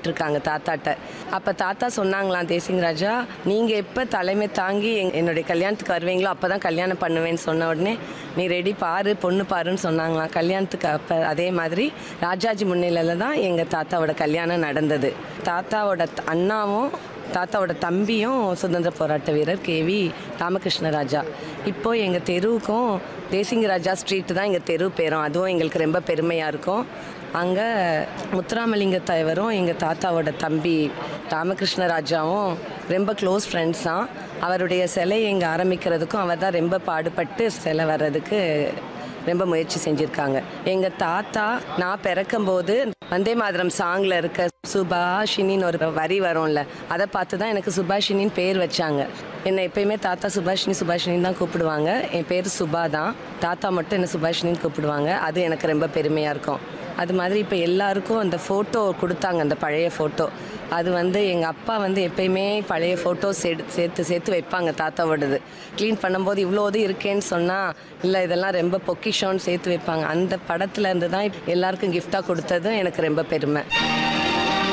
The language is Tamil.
கேட்டிருக்காங்க தாத்தாட்ட அப்போ தாத்தா சொன்னாங்களாம் தேசிங் ராஜா நீங்கள் எப்போ தலைமை தாங்கி எங் என்னுடைய கல்யாணத்துக்கு வருவீங்களோ அப்போ தான் கல்யாணம் பண்ணுவேன்னு சொன்ன உடனே நீ ரெடி பாரு பொண்ணு பாருன்னு சொன்னாங்களாம் கல்யாணத்துக்கு அப்போ அதே மாதிரி ராஜாஜி முன்னிலையில் தான் எங்கள் தாத்தாவோட கல்யாணம் நடந்தது தாத்தாவோட த- அண்ணாவும் தாத்தாவோட தம்பியும் சுதந்திர போராட்ட வீரர் கேவி ராமகிருஷ்ண ராஜா இப்போ எங்கள் தெருவுக்கும் தேசிங்க ராஜா ஸ்ட்ரீட் தான் எங்கள் தெரு பேரும் அதுவும் எங்களுக்கு ரொம்ப பெருமையாக இருக்கும் அங்கே முத்துராமலிங்க தலைவரும் எங்கள் தாத்தாவோட தம்பி ராமகிருஷ்ண ராஜாவும் ரொம்ப க்ளோஸ் ஃப்ரெண்ட்ஸ் தான் அவருடைய சிலை எங்கே ஆரம்பிக்கிறதுக்கும் அவர் தான் ரொம்ப பாடுபட்டு சிலை வர்றதுக்கு ரொம்ப முயற்சி செஞ்சுருக்காங்க எங்கள் தாத்தா நான் பிறக்கும்போது வந்தே மாதரம் சாங்கில் இருக்க சுபாஷினின்னு ஒரு வரி வரும்ல அதை பார்த்து தான் எனக்கு சுபாஷினின்னு பேர் வச்சாங்க என்னை எப்பயுமே தாத்தா சுபாஷினி சுபாஷினின்னு தான் கூப்பிடுவாங்க என் பேர் சுபா தான் தாத்தா மட்டும் என்ன சுபாஷினின்னு கூப்பிடுவாங்க அது எனக்கு ரொம்ப பெருமையாக இருக்கும் அது மாதிரி இப்போ எல்லாருக்கும் அந்த ஃபோட்டோ கொடுத்தாங்க அந்த பழைய ஃபோட்டோ அது வந்து எங்கள் அப்பா வந்து எப்பயுமே பழைய ஃபோட்டோஸ் எடு சேர்த்து சேர்த்து வைப்பாங்க தாத்தாவோடது க்ளீன் பண்ணும்போது இவ்வளோ இது இருக்கேன்னு சொன்னால் இல்லை இதெல்லாம் ரொம்ப பொக்கிஷோன்னு சேர்த்து வைப்பாங்க அந்த படத்துல இருந்து தான் எல்லாருக்கும் கிஃப்டாக கொடுத்ததும் எனக்கு ரொம்ப பெருமை